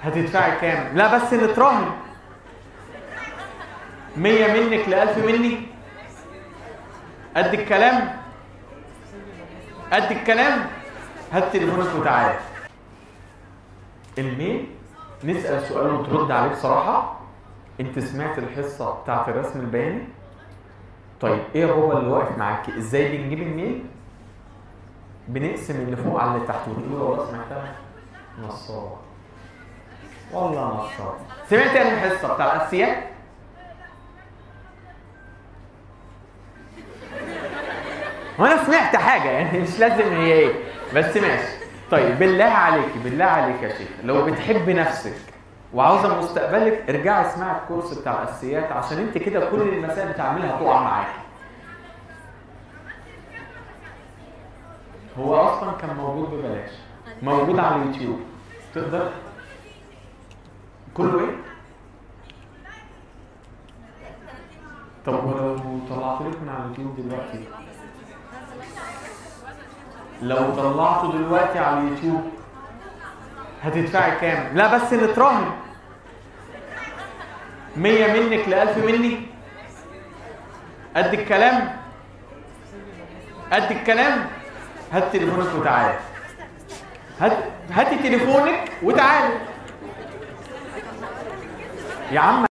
هتدفعي كام لا بس نتراهن مية منك لألف مني قد الكلام قد الكلام هات تليفونك وتعالى الميل نسأل سؤال وترد عليه بصراحة انت سمعت الحصة بتاعت الرسم البياني طيب ايه يا بابا اللي واقف معاكي ازاي بنجيب الميل بنقسم اللي فوق على اللي تحت وتقول له والله سمعتها نصاب والله نصاب سمعت يعني الحصة بتاع الأساسيات وانا سمعت حاجه يعني مش لازم هي ايه بس ماشي طيب بالله عليك بالله عليك يا شيخ لو بتحب نفسك وعاوزه مستقبلك ارجعي اسمعي الكورس بتاع الاساسيات عشان انت كده كل المسائل بتعملها هتقع معاكي هو اصلا كان موجود ببلاش موجود على اليوتيوب تقدر كله ايه طب ولو طلعت لك من على اليوتيوب دلوقتي لو طلعته دلوقتي على اليوتيوب هتدفعي كام لا بس نتراهن مية منك لألف مني قد الكلام قد الكلام هات تليفونك وتعالى هات هاتي تليفونك وتعالى يا عم